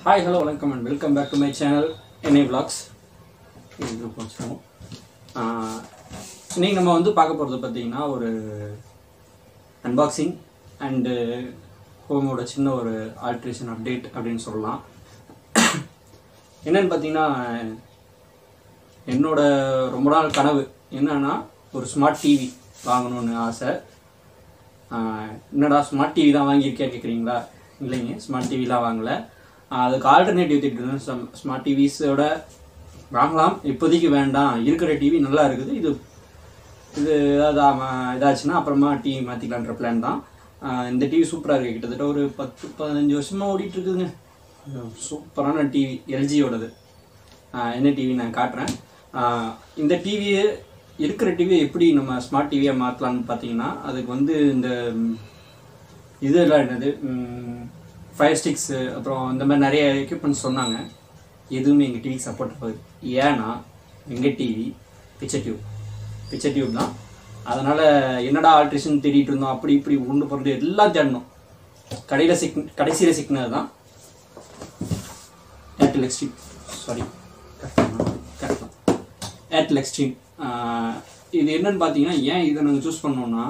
Hi hello வணக்கம் and welcome back to my channel N vlogs இது கொஞ்சம் இன்னைக்கு நம்ம வந்து பார்க்க போகிறது பார்த்தீங்கன்னா ஒரு அன்பாக்சிங் அண்டு ஹோமோட சின்ன ஒரு ஆல்ட்ரேஷன் அப்டேட் அப்படின்னு சொல்லலாம் என்னன்னு பார்த்தீங்கன்னா என்னோட ரொம்ப நாள் கனவு என்னன்னா ஒரு ஸ்மார்ட் டிவி வாங்கணும்னு ஆசை ஆஹ் என்னடா ஸ்மார்ட் டிவி தான் வாங்கியிருக்கேன் கேட்குறீங்களா இல்லைங்க ஸ்மார்ட் டிவிலாம் வாங்கலை ஆஹ் அதுக்கு ஆல்டர்னேட்டிவ் திட்டு ஸ்மார்ட் டிவிஸோட வாங்கலாம் இப்போதைக்கு வேண்டாம் இருக்கிற டிவி நல்லா இருக்குது இது இது ஏதாவது ஆமா- இதாச்சுன்னா அப்புறமா டிவி மாற்றிக்கலான்ற பிளான் தான் ஆஹ் இந்த டிவி சூப்பராக இருக்குது கிட்டத்தட்ட ஒரு பத்து பதினஞ்சு வருஷமாக ஓடிட்டு இருக்குதுங்க சூப்பரான டிவி எல்ஜியோடது என்ன டிவி நான் காட்டுறேன் ஆஹ் இந்த டிவியை இருக்கிற டிவியை எப்படி நம்ம ஸ்மார்ட் டிவியை மாற்றலாம்னு பார்த்தீங்கன்னா அதுக்கு வந்து இந்த ம், இதெல்லாம் என்னது ஃபயர் ஸ்டிக்ஸு அப்புறம் இந்த மாதிரி நிறைய எக்யூப்மெண்ட்ஸ் சொன்னாங்க எதுவுமே எங்கள் டிவிக்கு சப்போர்ட் ஆகுது ஏன்னா எங்கள் TV picture tube picture tube தான் அதனால் என்னடா ஆல்ட்ரேஷன் தேடிட்டு இருந்தோம் அப்படி இப்படி உண்டு பொருள் எல்லாம் தேடணும் கடையில் சிக் கடைசியில் சிக்கினது தான் ஏர்டெல் எக்ஸ்ட்ரீம் சாரி கரெக்ட் தான் ஏர்டெல் எக்ஸ்ட்ரீம் இது என்னன்னு பார்த்தீங்கன்னா ஏன் இதை நாங்கள் சூஸ் பண்ணோம்னா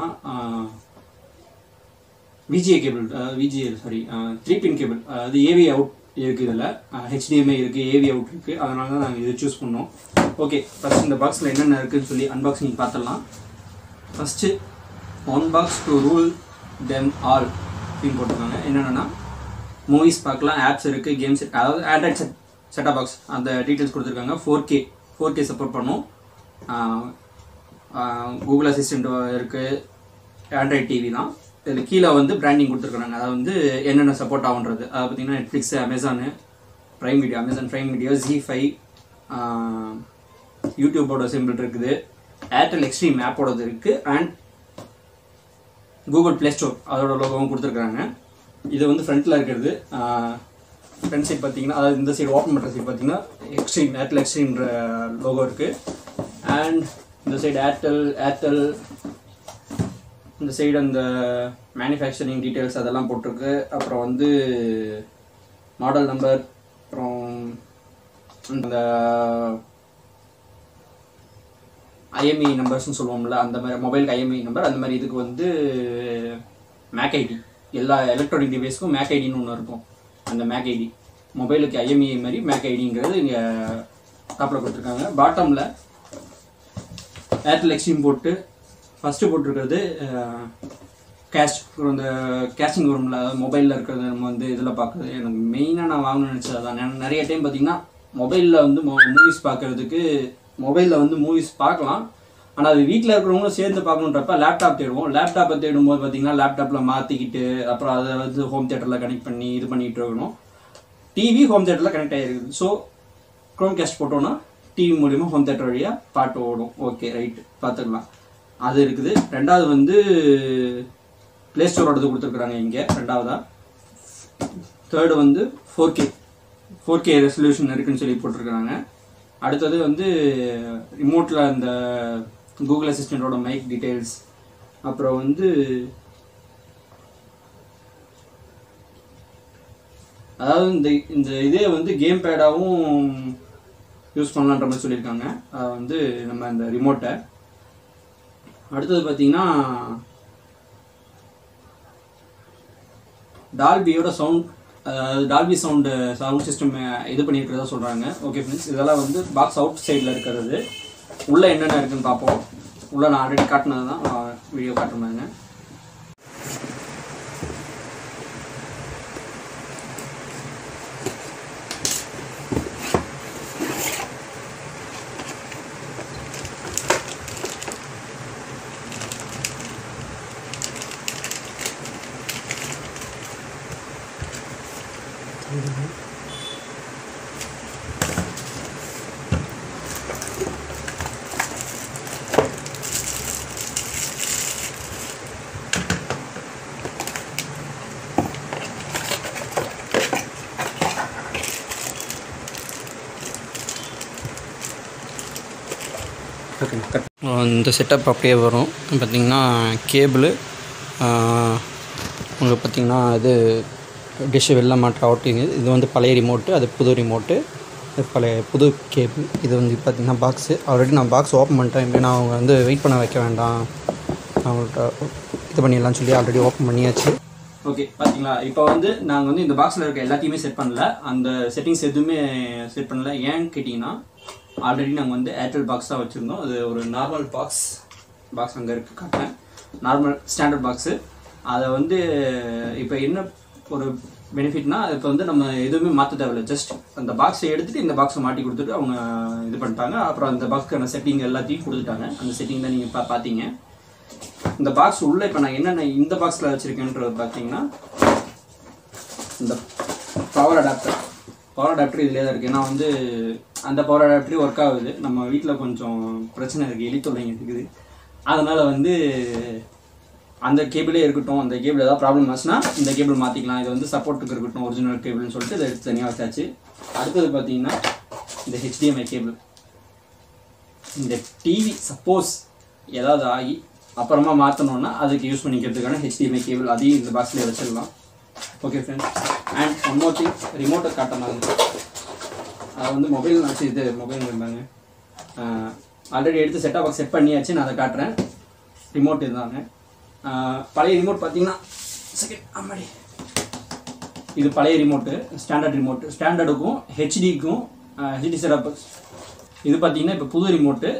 VGA cable VGA sorry three pin cable அது ஏவி அவுட் இருக்குது இதில் ஹெச்டிஎம்ஐ இருக்குது ஏவி அவுட் இருக்குது அதனால தான் நாங்கள் இதை சூஸ் பண்ணோம் ஓகே ஃபஸ்ட் இந்த பாக்ஸில் என்னென்ன இருக்குதுன்னு சொல்லி அன்பாக்சிங் பார்த்துடலாம் first one box to rule them all அப்படின்னு போட்டிருக்காங்க என்னென்னா மூவிஸ் பார்க்கலாம் ஆப்ஸ் இருக்குது கேம்ஸ் அதாவது ஆண்ட்ராய்ட் செட் செட்டா பாக்ஸ் அந்த டீட்டெயில்ஸ் கொடுத்துருக்காங்க four K four K support பண்ணும் கூகுள் அசிஸ்டண்ட் இருக்குது ஆண்ட்ராய்ட் டிவி தான் இதில் கீழே வந்து பிராண்டிங் கொடுத்துருக்காங்க அதாவது வந்து என்னென்ன சப்போர்ட் ஆகுன்றது அதை பார்த்தீங்கன்னா Netflix Amazon prime video Amazon prime video ZEE five யூடியூபோட சிம்பிள் இருக்குது ஏர்டெல் எக்ஸ்ட்ரீம் ஆப்போடது இருக்குது அண்ட் கூகுள் ப்ளே ஸ்டோர் அதோட லோகோவும் கொடுத்துருக்காங்க இது வந்து ஃப்ரண்ட்டில் இருக்கிறது ஃப்ரண்ட் சைட் பார்த்தீங்கன்னா அதாவது இந்த சைடு ஓப்பன் பண்ணுற சைடு பார்த்தீங்கன்னா எக்ஸ்ட்ரீம் ஏர்டெல் எக்ஸ்ட்ரீம்ன்ற லோகோ இருக்குது அண்ட் இந்த சைடு ஏர்டெல் ஏர்டெல் இந்த சைடு அந்த மேனுஃபேக்சரிங் டீட்டெயில்ஸ் அதெல்லாம் போட்டிருக்கு அப்புறம் வந்து மாடல் நம்பர் அப்புறம் அந்த ஐஎம்இ நம்பர்ஸ்னு சொல்லுவோம்ல அந்த மாதிரி மொபைலுக்கு ஐஎம்இ நம்பர் அந்த மாதிரி இதுக்கு வந்து மேக் ஐடி எல்லா எலக்ட்ரானிக் டிவைஸ்க்கும் மேக் ஐடின்னு ஒன்று இருக்கும் அந்த மேக் ஐடி மொபைலுக்கு ஐஎம்இ மாதிரி மேக் ஐடிங்கிறது இங்கே டாப்பில் கொடுத்துருக்காங்க பாட்டமில் ஏர்டெல் எக்ஸ்ட்ரீம் போட்டு ஃபஸ்ட்டு போட்டிருக்கிறது கேஷ் இந்த கேஷிங் வரும்ல அதாவது மொபைலில் இருக்கிறது நம்ம வந்து இதில் பார்க்குறது எனக்கு மெயினாக நான் வாங்கணும்னு நினச்சது அதான் நான் நிறைய டைம் பார்த்தீங்கன்னா மொபைலில் வந்து மூவிஸ் பார்க்குறதுக்கு மொபைலில் வந்து மூவிஸ் பார்க்கலாம் ஆனால் அது வீட்டில் இருக்கிறவங்களும் சேர்ந்து பார்க்கணுன்றப்ப லேப்டாப் தேடுவோம் லேப்டாப்பை தேடும்போது பார்த்தீங்கன்னா லேப்டாப்பில் மாற்றிக்கிட்டு அப்புறம் அதை வந்து ஹோம் தேட்டரில் கனெக்ட் பண்ணி இது பண்ணிகிட்டு இருக்கணும் டிவி ஹோம் தேட்டரில் கனெக்ட் ஆகிருக்குது ஸோ க்ரோம் கேஸ்ட் போட்டோன்னா டிவி மூலிமா ஹோம் தேட்டர் வழியாக பாட்டு ஓடும் ஓகே ரைட்டு பார்த்துக்கலாம் அது இருக்குது ரெண்டாவது வந்து ப்ளே ஸ்டோரோடது கொடுத்துருக்குறாங்க இங்கே ரெண்டாவதா தேர்டு வந்து four K four K resolution இருக்குன்னு சொல்லி போட்டிருக்கிறாங்க அடுத்தது வந்து ரிமோட்டில் அந்த கூகுள் அசிஸ்டண்ட்டோட மைக் டீட்டெயில்ஸ் அப்புறம் வந்து அதாவது இந்த இந்த இதே வந்து கேம் பேடாகவும் யூஸ் பண்ணலான்ற மாதிரி சொல்லியிருக்காங்க அது வந்து நம்ம இந்த ரிமோட்டை அடுத்தது பார்த்தீங்கன்னா டால்பியோட சவுண்ட் அதாவது டால்பி சவுண்டு சவுண்ட் சிஸ்டம் இது பண்ணியிருக்கிறதா சொல்கிறாங்க ஓகே ஃப்ரெண்ட்ஸ் இதெல்லாம் வந்து பாக்ஸ் அவுட் சைடில் இருக்கிறது உள்ளே என்னென்ன இருக்குன்னு பார்ப்போம் உள்ளே நான் ஆல்ரெடி காட்டினது தான் வீடியோ காட்டுறாங்க இந்த செட்டப் அப்படியே வரும் பார்த்தீங்கன்னா கேபிள் உங்களுக்கு பார்த்தீங்கன்னா இது டிஷ்ஷு வெளில மாட்டுற அவுட்டிங் இது வந்து பழைய ரிமோட்டு அது புது ரிமோட்டு இது பழைய புது கேபிள் இது வந்து பார்த்திங்கன்னா பாக்ஸு ஆல்ரெடி நான் பாக்ஸ் ஓப்பன் பண்ணிட்டேன் எப்படின்னா அவங்க வந்து வெயிட் பண்ண வைக்க வேண்டாம் அவங்கள்ட்ட இது பண்ணிடலாம்னு சொல்லி ஆல்ரெடி ஓப்பன் பண்ணியாச்சு ஓகே பார்த்தீங்களா இப்போ வந்து நாங்கள் வந்து இந்த பாக்ஸில் இருக்க எல்லாத்தையுமே செட் பண்ணல அந்த செட்டிங்ஸ் எதுவுமே செட் பண்ணல ஏன்னு கேட்டிங்கன்னா ஆல்ரெடி நாங்கள் வந்து ஏர்டெல் பாக்ஸ் தான் வச்சுருந்தோம் அது ஒரு நார்மல் பாக்ஸ் பாக்ஸ் அங்கே இருக்கு காட்டுறேன் நார்மல் ஸ்டாண்டர்ட் பாக்ஸு அதை வந்து இப்போ என்ன ஒரு பெனிஃபிட்னா இப்போ வந்து நம்ம எதுவுமே மாற்ற தேவையில்ல ஜஸ்ட் அந்த பாக்ஸை எடுத்துகிட்டு இந்த பாக்ஸை மாட்டி கொடுத்துட்டு அவங்க இது பண்ணிட்டாங்க அப்புறம் அந்த பாக்ஸ்க்கான செட்டிங் எல்லாத்தையும் கொடுத்துட்டாங்க அந்த செட்டிங் தான் நீங்கள் பா பார்த்தீங்க இந்த பாக்ஸ் உள்ள இப்போ நான் என்னென்ன இந்த பாக்ஸில் வச்சுருக்கேன்றது பார்த்தீங்கன்னா இந்த பவர் அடாப்டர் பவர் அடாப்டர் இதுலேயே தான் இருக்குது ஏன்னா வந்து அந்த பவர் அடாப்டரே ஒர்க் ஆகுது நம்ம வீட்டில் கொஞ்சம் பிரச்சனை இருக்குது எலி தொல்லைங்க இருக்குது அதனால் வந்து அந்த கேபிளே இருக்கட்டும் அந்த கேபிள் ஏதாவது ப்ராப்ளம் ஆச்சுன்னா இந்த கேபிள் மாற்றிக்கலாம் இது வந்து சப்போர்ட்டுக்கு இருக்கட்டும் ஒரிஜினல் கேபிள்னு சொல்லிட்டு இதை எடுத்து தனியாக வச்சாச்சு அடுத்தது பார்த்தீங்கன்னா இந்த ஹெச்டிஎம்ஐ கேபிள் இந்த டிவி சப்போஸ் ஏதாவது ஆகி அப்புறமா மாற்றணுன்னா அதுக்கு யூஸ் பண்ணிக்கிறதுக்கான ஹெச்டிஎம்ஐ கேபிள் அதையும் இந்த பாக்ஸ்லேயே வச்சிடலாம் okay friends and one more thing ரிமோட்டை காட்டினாங்க அது வந்து மொபைல் வச்சு இது மொபைல் இருந்தாங்க ஆல்ரெடி எடுத்து செட்டாக பாக்ஸ் செட் பண்ணியாச்சு நான் அதை காட்டுறேன் ரிமோட் இதுதாங்க ஆஹ் பழைய ரிமோட் பார்த்தீங்கன்னா செகண்ட் அம்மாடி இது பழைய ரிமோட்டு ஸ்டாண்டர்ட் ரிமோட் ஸ்டாண்டர்டுக்கும் ஹெச்டிக்கும் ஹெச்டி செட்டப் இது பார்த்தீங்கன்னா இப்போ புது ரிமோட்டு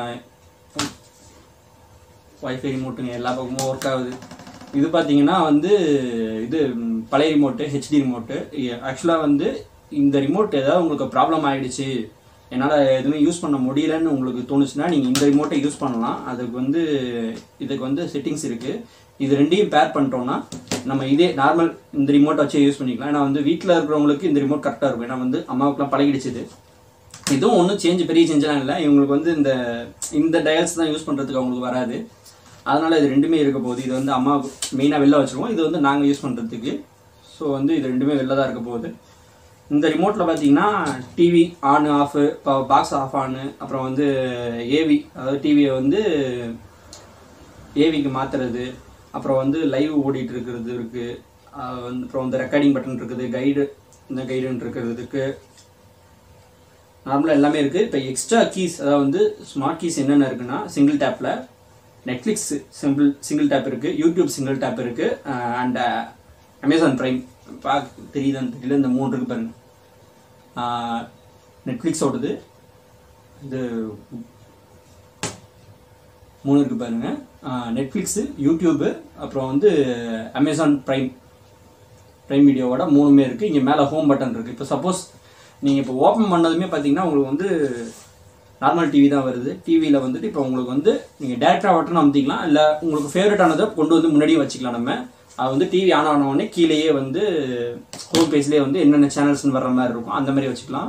ஒய்ஃபை ரிமோட்டுங்க எல்லா பக்கமும் ஒர்க் ஆகுது இது பார்த்தீங்கன்னா வந்து இது ம், பழைய ரிமோட்டு ஹெச்டி ரிமோட்டு ஆக்சுவலாக வந்து இந்த ரிமோட் ஏதாவது உங்களுக்கு ப்ராப்ளம் ஆயிடுச்சு என்னால் எதுவுமே யூஸ் பண்ண முடியலன்னு உங்களுக்கு தோணுச்சுன்னா நீங்கள் இந்த ரிமோட்டை யூஸ் பண்ணலாம் அதுக்கு வந்து இதுக்கு வந்து செட்டிங்ஸ் இருக்குது இது ரெண்டையும் பேர் பண்ணிட்டோம்னா நம்ம இதே நார்மல் இந்த ரிமோட் வச்சே யூஸ் பண்ணிக்கலாம் ஏன்னா வந்து வீட்டில் இருக்கிறவங்களுக்கு இந்த ரிமோட் கரெக்டாக இருக்கும் ஏன்னா வந்து அம்மாவுக்குலாம் பழகிடுச்சு இது இதுவும் ஒன்றும் சேஞ்ச் பெரிய சேஞ்செலாம் இல்லை இவங்களுக்கு வந்து இந்த இந்த டயல்ஸ் தான் யூஸ் பண்ணுறதுக்கு அவங்களுக்கு வராது அதனால் இது ரெண்டுமே இருக்க போகுது இது வந்து அம்மா மெயினாக வெளில வச்சுருவோம் இது வந்து நாங்கள் யூஸ் பண்ணுறதுக்கு ஸோ வந்து இது ரெண்டுமே வெளில தான் இருக்க போகுது இந்த ரிமோட்டில் பார்த்தீங்கன்னா டிவி ஆன் ஆஃபு இப்போ பாக்ஸ் ஆஃப் ஆனு அப்புறம் வந்து ஏவி அதாவது டிவியை வந்து ஏவிக்கு மாற்றுறது அப்புறம் வந்து லைவ் ஓடிட்டு இருக்கிறது இருக்குது வந்து அப்புறம் வந்து ரெக்கார்டிங் பட்டன் இருக்குது கைடு இந்த கைடுன்னு இருக்கிறதுக்கு நார்மலாக எல்லாமே இருக்குது இப்போ எக்ஸ்ட்ரா கீஸ் அதாவது வந்து ஸ்மார்ட் கீஸ் என்னென்ன இருக்குன்னா சிங்கிள் டேப்பில் நெட்ஃப்ளிக்ஸ் சிம்பிள் சிங்கிள் டேப் இருக்குது யூடியூப் சிங்கிள் டேப் இருக்குது அண்ட் அமேசான் ப்ரைம் பார்க்க தெரியுதான்னு தெரியல இந்த மூணு இருக்கு பாருங்க நெட்ஃப்ளிக்ஸ் ஓடுது இது மூணு இருக்கு பாருங்க நெட்ஃப்ளிக்ஸு யூடியூபு அப்புறம் வந்து அமேசான் ப்ரைம் ப்ரைம் வீடியோவோட மூணுமே இருக்குது இங்கே மேலே ஹோம் பட்டன் இருக்குது இப்போ சப்போஸ் நீங்கள் இப்போ ஓப்பன் பண்ணதுமே பார்த்தீங்கன்னா உங்களுக்கு வந்து நார்மல் டிவி தான் வருது டிவியில் வந்துட்டு இப்போ உங்களுக்கு வந்து நீங்கள் டேரெக்டாக பட்டன் அமுத்திக்கலாம் இல்லை உங்களுக்கு ஃபேவரட்டானதை கொண்டு வந்து முன்னாடியே வச்சுக்கலாம் நம்ம அது வந்து டிவி ஆன் ஆன உடனே கீழேயே வந்து ஹோம் பேஜ்லேயே வந்து என்னென்ன சேனல்ஸ்னு வர்ற மாதிரி இருக்கும் அந்த மாதிரி வச்சுக்கலாம்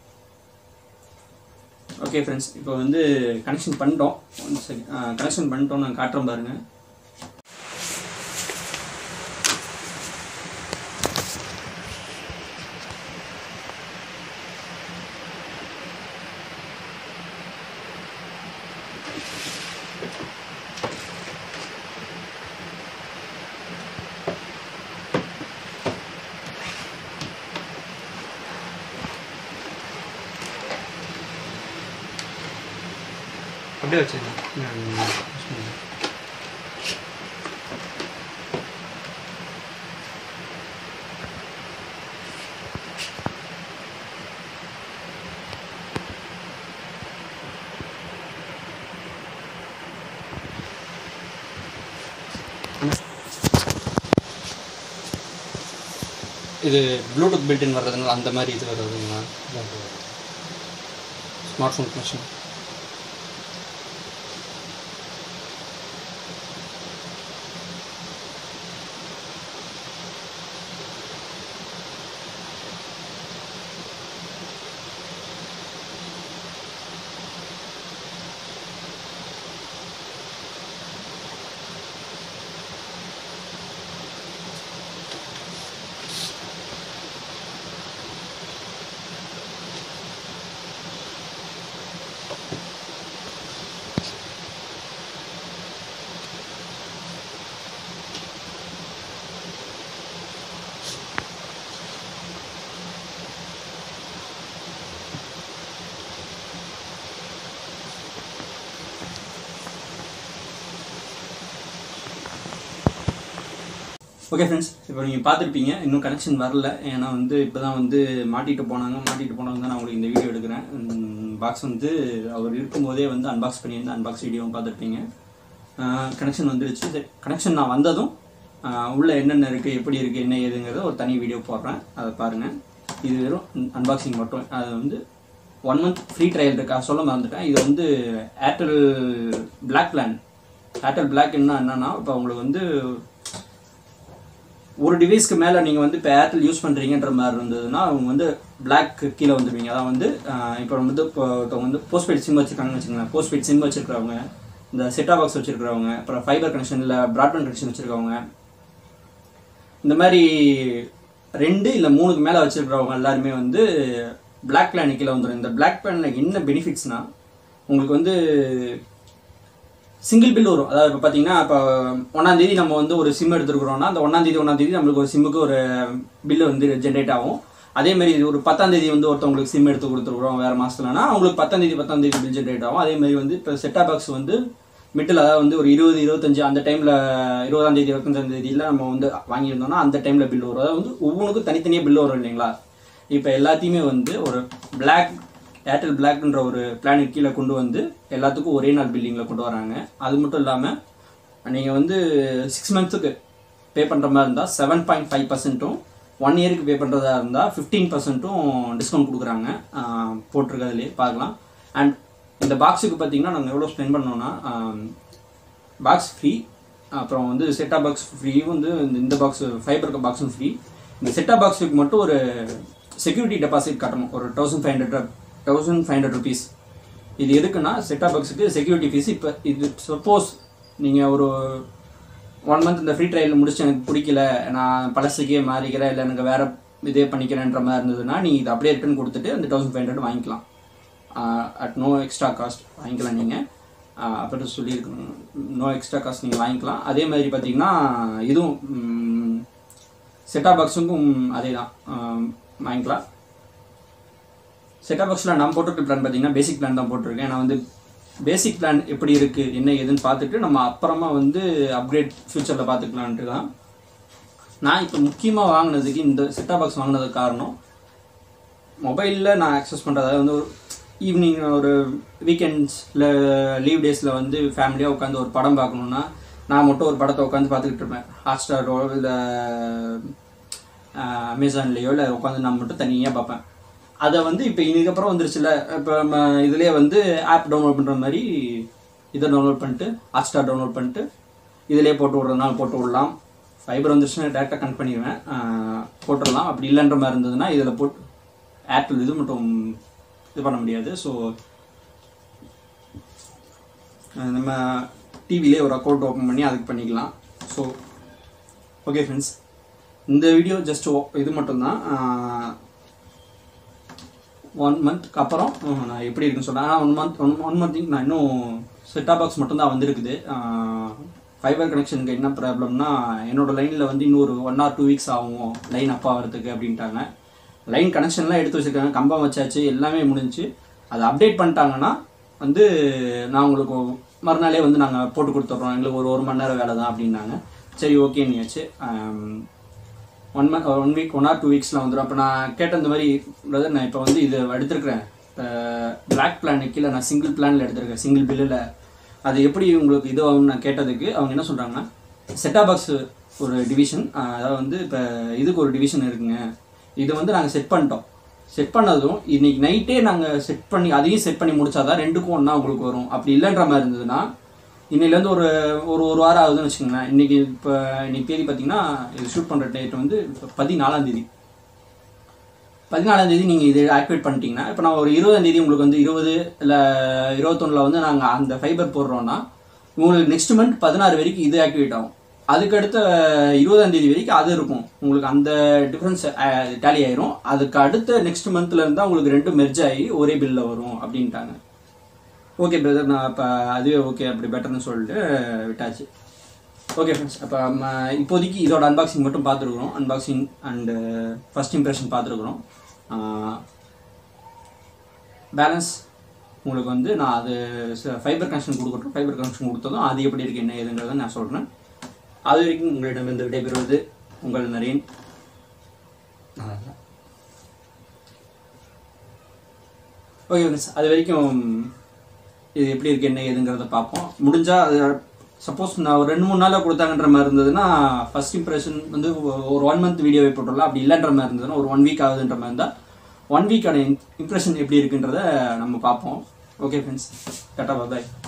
ஓகே ஃப்ரெண்ட்ஸ் இப்போ வந்து கனெக்ஷன் பண்ணிட்டோம் சரி கனெக்ஷன் பண்ணிட்டோம் நான் காட்டுறேன் பாருங்க அப்படியே வச்சுருங்க இது ப்ளூடூத் பில்டின் வர்றதுனால அந்த மாதிரி இது வர்றதுங்களா smart phone connection okay friends இப்போ நீங்கள் பார்த்துருப்பீங்க இன்னும் கனெக்ஷன் வரல ஏன்னா வந்து இப்போ தான் வந்து மாட்டிட்டு போனாங்க மாட்டிட்டு போனாங்க தான் நான் உங்களுக்கு இந்த வீடியோ எடுக்கிறேன் பாக்ஸ் வந்து அவர் இருக்கும்போதே வந்து அன்பாக்ஸ் பண்ணியிருந்தேன் அன்பாக்ஸ் வீடியோவும் பார்த்துருப்பீங்க கனெக்ஷன் வந்துடுச்சு கனெக்ஷன் நான் வந்ததும் ஆஹ் உள்ள என்னென்ன இருக்குது எப்படி இருக்குது என்ன ஏதுங்கிறத ஒரு தனி வீடியோ போடுறேன் அதை பாருங்கள் இது வெறும் அன்பாக்சிங் மட்டும் அது வந்து ஒன் மந்த் ஃப்ரீ ட்ரையல் இருக்கா சொல்ல மறந்துட்டேன் இது வந்து Airtel black plan Airtel black என்ன என்னன்னா இப்போ உங்களுக்கு வந்து ஒரு டிவைஸ்க்கு மேலே நீங்கள் வந்து இப்போ ஏர்டெல் யூஸ் பண்ணுறீங்கன்ற மாதிரி இருந்ததுன்னா அவங்க வந்து பிளாக் கீழே வந்துடுவீங்க அதான் வந்து இப்போ வந்து இப்போ ஒருத்தவங்க வந்து போஸ்ட்பெய்ட் சிம் வச்சுருக்காங்கன்னு வச்சுக்கோங்களேன் போஸ்ட்பெய்ட் சிம் வச்சுருக்கிறவங்க இந்த செட்டா பாக்ஸ் வச்சுருக்கிறவங்க அப்புறம் ஃபைபர் கனெக்ஷன் இல்லை ப்ராட்பேண்ட் கனெக்ஷன் வச்சுருக்கவங்க இந்த மாதிரி ரெண்டு இல்லை மூணுக்கு மேலே வச்சுருக்கிறவங்க எல்லாருமே வந்து பிளாக் பிளான் கீழே வந்துடும் இந்த பிளாக் பிளானில் என்ன பெனிஃபிட்ஸ்னால் உங்களுக்கு வந்து சிங்கிள் பில் வரும் அதாவது இப்போ பார்த்தீங்கன்னா இப்போ ஒன்றாந்தேதி நம்ம வந்து ஒரு சிம் எடுத்துருக்குறோம்னா அந்த ஒன்றாந்தேதி ஒன்றாந்தேதி நம்மளுக்கு ஒரு சிம்முக்கு ஒரு பில்லு வந்து ஜென்ரேட் ஆகும் அதே மாதிரி இது ஒரு பத்தாந்தேதி வந்து ஒருத்தவங்களுக்கு சிம் எடுத்து கொடுத்துருக்குறோம் வேறு மாதத்துலனா அவங்களுக்கு பத்தாந்தேதி பத்தாந்தேதி பில் ஜென்ரேட் ஆகும் அதே மாதிரி வந்து இப்போ செட்டா பாக்ஸ் வந்து மிட்டில் அதாவது வந்து ஒரு இருபது இருபத்தஞ்சு அந்த டைமில் இருபதாம் தேதி இருபத்தஞ்சாம் தேதியில் நம்ம வந்து வாங்கியிருந்தோம்னா அந்த டைமில் பில் வரும் அதாவது வந்து ஒவ்வொன்றுக்கும் தனித்தனியாக பில் வரும் இல்லைங்களா இப்போ எல்லாத்தையுமே வந்து ஒரு பிளாக் ஏர்டெல் பிளாக்ன்ற ஒரு பிளானுக்கு கீழே கொண்டு வந்து எல்லாத்துக்கும் ஒரே நாள் பில்லிங்கில் கொண்டு வராங்க அது மட்டும் இல்லாமல் நீங்கள் வந்து சிக்ஸ் மந்த்ஸுக்கு பே பண்ணுற மாதிரி இருந்தால் செவன் பாயிண்ட் ஃபைவ் பர்சன்ட்டும் ஒன் இயருக்கு பே பண்ணுறதா இருந்தால் ஃபிஃப்டீன் பர்சன்ட்டும் டிஸ்கவுண்ட் கொடுக்குறாங்க போட்டிருக்கிறதுலே பார்க்கலாம் அண்ட் இந்த பாக்ஸுக்கு பார்த்தீங்கன்னா நாங்கள் எவ்வளோ ஸ்பெண்ட் பண்ணோன்னா பாக்ஸ் ஃப்ரீ அப்புறம் வந்து செட்டா பாக்ஸ் ஃப்ரீ வந்து இந்த- இந்த பாக்ஸ் ஃபைபர் பாக்ஸும் ஃப்ரீ இந்த செட்டா பாக்ஸுக்கு மட்டும் ஒரு செக்யூரிட்டி டெபாசிட் கட்டணும் ஒரு thousand five hundred thousand five hundred rupees இது எதுக்குன்னா செட்டா பாக்ஸுக்கு செக்யூரிட்டி ஃபீஸ் இப்போ இது சப்போஸ் நீங்கள் ஒரு ஒன் மந்த் இந்த ஃப்ரீ ட்ரையல் முடிச்சு எனக்கு பிடிக்கல நான் பழசுக்கே மாறிக்கிறேன் இல்லை எனக்கு வேறு இதே பண்ணிக்கிறேன்ற மாதிரி இருந்ததுன்னா நீங்கள் இது அப்படியே ரிட்டன் கொடுத்துட்டு அந்த தௌசண்ட் ஃபைவ் ஹண்ட்ரட் வாங்கிக்கலாம் அட் நோ எக்ஸ்ட்ரா காஸ்ட் வாங்கிக்கலாம் நீங்கள் அப்படி சொல்லியிருக்கணும் நோ எக்ஸ்ட்ரா காஸ்ட் நீங்கள் வாங்கிக்கலாம் அதே மாதிரி பார்த்தீங்கன்னா இதுவும் செட்டா பாக்ஸுக்கும் அதே தான் வாங்கிக்கலாம் செட்டா பாக்ஸில் நான் போட்டிருக்க பிளான் பார்த்தீங்கன்னா பேசிக் பிளான் தான் போட்டிருக்கேன் நான் வந்து பேசிக் பிளான் எப்படி இருக்குது என்ன ஏதுன்னு பார்த்துட்டு நம்ம அப்புறமா வந்து அப்கிரேட் ஃப்யூச்சரில் பார்த்துக்கலான்ட்டு தான் நான் இப்போ முக்கியமாக வாங்கினதுக்கு இந்த செட்டா பாக்ஸ் வாங்கினதுக்கு காரணம் மொபைலில் நான் ஆக்சஸ் பண்ணுறது வந்து ஒரு ஈவினிங் ஒரு வீக்கெண்ட்ஸில் லீவ் டேஸில் வந்து ஃபேமிலியாக உட்காந்து ஒரு படம் பார்க்கணுன்னா நான் மட்டும் ஒரு படத்தை உட்காந்து பார்த்துக்கிட்டு இருப்பேன் ஹாட்ஸ்டாரோ இல்லை அமேசான்லேயோ இல்லை உட்காந்து நான் மட்டும் தனியாக பார்ப்பேன் அதை வந்து இப்போ இதுக்கப்புறம் வந்துருச்சுல இப்போ நம்ம இதுலேயே வந்து ஆப் டவுன்லோட் பண்ணுற மாதிரி இதை டவுன்லோட் பண்ணிட்டு ஹாட்ஸ்டார் டவுன்லோட் பண்ணிட்டு இதிலே போட்டு விட்றதுனால போட்டு விடலாம் ஃபைபர் வந்துருச்சுன்னா டேரெக்டாக கனெக்ட் பண்ணிடுவேன் ஆஹ் போட்டுடலாம் அப்படி இல்லைன்ற மாதிரி இருந்ததுன்னா இதில் போட்டு ஏர்டெல் இது மட்டும் இது பண்ண முடியாது ஸோ நம்ம டிவிலே ஒரு அக்கௌண்ட் ஓப்பன் பண்ணி அதுக்கு பண்ணிக்கலாம் ஸோ ஓகே ஃப்ரெண்ட்ஸ் இந்த வீடியோ ஜஸ்ட் இது மட்டும்தான் ஒன் மந்த்க்கு அப்புறம் அஹ், நான் எப்படி இருக்குன்னு சொல்கிறேன் ஆனால் ஒன் மந்த் ஒன் ஒன் மந்த்திங் நான் இன்னும் செட்டா பாக்ஸ் மட்டும்தான் வந்திருக்குது ஃபைபர் கனெக்ஷனுக்கு என்ன ப்ராப்ளம்னா என்னோட லைனில் வந்து இன்னொரு ஒன் ஆர் டூ வீக்ஸ் ஆகும் லைன் அப்பா வரதுக்கு அப்படின்ட்டாங்க லைன் கனெக்ஷன்லாம் எடுத்து வச்சுருக்காங்க கம்பம் வச்சாச்சு எல்லாமே முடிஞ்சுச்சு அதை அப்டேட் பண்ணிட்டாங்கன்னா வந்து நான் உங்களுக்கு மறுநாளே வந்து நாங்கள் போட்டு கொடுத்துட்றோம் எங்களுக்கு ஒரு ஒரு மணி நேரம் வேலை தான் அப்படின்னாங்க சரி ஓகேன்னியாச்சு one month one week one or two வீக்ஸில் வந்துடும் அப்போ நான் கேட்ட இந்த மாதிரி பிரதர் நான் இப்போ வந்து இது எடுத்திருக்கிறேன் பிளாக் பிளான் கீழே நான் சிங்கிள் பிளானில் எடுத்திருக்கேன் சிங்கிள் பில்லில் அது எப்படி உங்களுக்கு இது ஆகும்னு நான் கேட்டதுக்கு அவங்க என்ன சொல்கிறாங்கன்னா செட்டா பாக்ஸ் ஒரு டிவிஷன் அதாவது வந்து இப்போ இதுக்கு ஒரு டிவிஷன் இருக்குங்க இது வந்து நாங்கள் செட் பண்ணிட்டோம் செட் பண்ணதும் இன்னைக்கு நைட்டே நாங்கள் செட் பண்ணி அதையும் செட் பண்ணி முடிச்சாதான் ரெண்டுக்கும் ஒன்றா உங்களுக்கு வரும் அப்படி இல்லைன்ற மாதிரி இருந்ததுன்னா இன்னையிலேருந்து ஒரு ஒரு ஒரு வாரம் ஆகுதுன்னு வச்சுக்கோங்களேன் இன்னைக்கு இப்போ இன்னைக்கு தேதி பார்த்தீங்கன்னா இது ஷூட் பண்ணுற டேட் வந்து பதினாலாம் தேதி பதினாலாம் தேதி நீங்கள் இது ஆக்டிவேட் பண்ணிட்டீங்கன்னா இப்போ நான் ஒரு இருபதாம் தேதி உங்களுக்கு வந்து இருபது இல்லை இருபத்தொன்னில் வந்து நாங்கள் அந்த ஃபைபர் போடுறோன்னா உங்களுக்கு நெக்ஸ்ட் மந்த் பதினாறு வரைக்கும் இது ஆக்டிவேட் ஆகும் அதுக்கடுத்த இருபதாம் தேதி வரைக்கும் அது இருக்கும் உங்களுக்கு அந்த டிஃப்ரென்ஸ் டேலி ஆயிரும் அதுக்கு அடுத்த நெக்ஸ்ட் மந்த்ல இருந்தால் உங்களுக்கு ரெண்டும் மெர்ஜ் ஆகி ஒரே பில்லில் வரும் அப்படின்ட்டாங்க ஓகே பிரதர் நான் இப்போ அதுவே ஓகே அப்படி பெட்டர்னு சொல்லிட்டு விட்டாச்சு ஓகே ஃப்ரெண்ட்ஸ் அப்போ நம்ம இப்போதைக்கு இதோட அன்பாக்சிங் மட்டும் பார்த்துருக்குறோம் அன்பாக்சிங் அண்டு ஃபர்ஸ்ட் இம்ப்ரெஷன் பார்த்துருக்குறோம் பேலன்ஸ் உங்களுக்கு வந்து நான் அது ஃபைபர் கனெக்ஷன் கொடுக்கட்டும் ஃபைபர் கனெக்ஷன் கொடுத்ததும் அது எப்படி இருக்கு என்ன ஏதுங்கிறத நான் சொல்கிறேன் அது வரைக்கும் உங்களிடம் இந்த விடைபெறுவது உங்கள் நரேன் நல்லா இல்ல. ஓகே ஃப்ரெண்ட்ஸ் அது வரைக்கும் இது எப்படி இருக்கு என்ன ஏதுங்கிறத பார்ப்போம் முடிஞ்சால் அது சப்போஸ் நான் ஒரு ரெண்டு மூணு நாளில் கொடுத்தாங்கன்ற மாதிரி இருந்ததுன்னா ஃபர்ஸ்ட் இம்ப்ரெஷன் வந்து ஒ- ஒரு ஒன் மந்த் வீடியோவை போட்டுடலாம் அப்படி இல்லைன்ற மாதிரி இருந்ததுன்னா ஒரு ஒன் வீக் ஆகுதுன்ற மாதிரி இருந்தால் ஒன் வீக்கான இம்ப்ரெஷன் எப்படி இருக்குன்றத நம்ம பார்ப்போம் ஓகே ஃப்ரெண்ட்ஸ் டாட்டா பாய்